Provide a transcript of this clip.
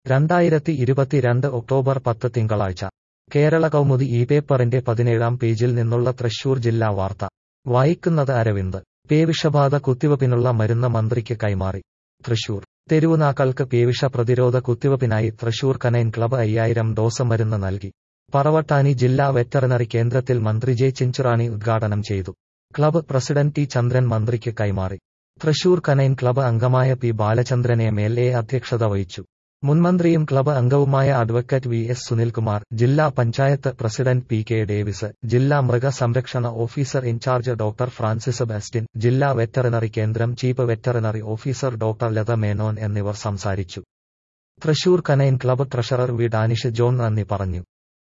രണ്ടായിരത്തി ഇരുപത്തിരണ്ട് ഒക്ടോബർ പത്ത് തിങ്കളാഴ്ച കേരള കൗമുദി ഈ പേപ്പറിന്റെ പതിനേഴാം പേജിൽ നിന്നുള്ള തൃശൂർ ജില്ലാ വാർത്ത വായിക്കുന്നത് അരവിന്ദ് പേവിഷബാധ കുത്തിവപ്പിനുള്ള മരുന്ന് മന്ത്രിക്ക് കൈമാറി തൃശൂർ തെരുവുനാക്കൾക്ക് പേവിഷ പ്രതിരോധ കുത്തിവപ്പിനായി തൃശൂർ കനൈൻ ക്ലബ് അയ്യായിരം ഡോസ് മരുന്ന് നൽകി പറവട്ടാനി ജില്ലാ വെറ്ററിനറി കേന്ദ്രത്തിൽ മന്ത്രി ജെ ചിഞ്ചുറാണി ഉദ്ഘാടനം ചെയ്തു ക്ലബ് പ്രസിഡന്റ് ടി ചന്ദ്രൻ മന്ത്രിക്ക് കൈമാറി തൃശൂർ കനൈൻ ക്ലബ് അംഗമായ P Balachandran M L A അധ്യക്ഷത വഹിച്ചു മുൻമന്ത്രിയും ക്ലബ് അംഗവുമായ അഡ്വക്കേറ്റ് വി എസ് സുനിൽകുമാർ ജില്ലാ panchayat president P K Davis ജില്ലാ മൃഗസംരക്ഷണ officer in charge doctor Francis Bestin ജില്ലാ വെറ്ററിനറി കേന്ദ്രം chief veterinary officer doctor Latha Menon എന്നിവർ സംസാരിച്ചു Thrissur canine club treasurer V Danish John നന്ദി പറഞ്ഞു